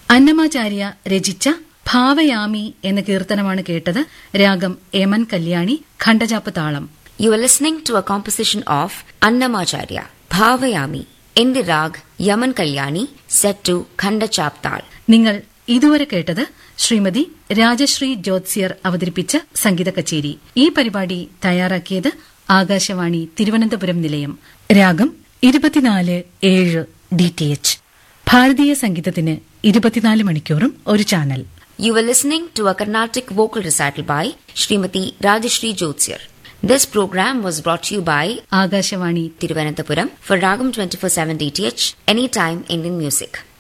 അന്നമാചാര്യ രചിച്ച ഭാവയാമി എന്ന കീർത്തനമാണ് കേട്ടത് രാഗം യമൻ കല്യാണി ഖണ്ഡജാപ്പ് താളം You are listening to a composition of Annamacharya, Bhavayami, in the rag Yaman Kalyani, set to Khanda Chaptal. നിങ്ങൾ ഇതുവരെ കേട്ടത് ശ്രീമതി രാജശ്രീ ജ്യോത്സ്യർ അവതരിപ്പിച്ച സംഗീത കച്ചേരി ഈ പരിപാടി തയ്യാറാക്കിയത് ആകാശവാണി തിരുവനന്തപുരം നിലയം രാഗം ഇരുപത്തിനാല് ഏഴ് ഡി ടി എച്ച് ഭാരതീയ സംഗീതത്തിന് ഇരുപത്തിനാല് മണിക്കൂറും ഒരു channel You were listening to a Carnatic vocal recital by Srimati Rajashri Jyotsir. This program was brought to you by Akashvani Tiruvananthapuram for Ragam 24/7 DTH, Anytime Indian Music.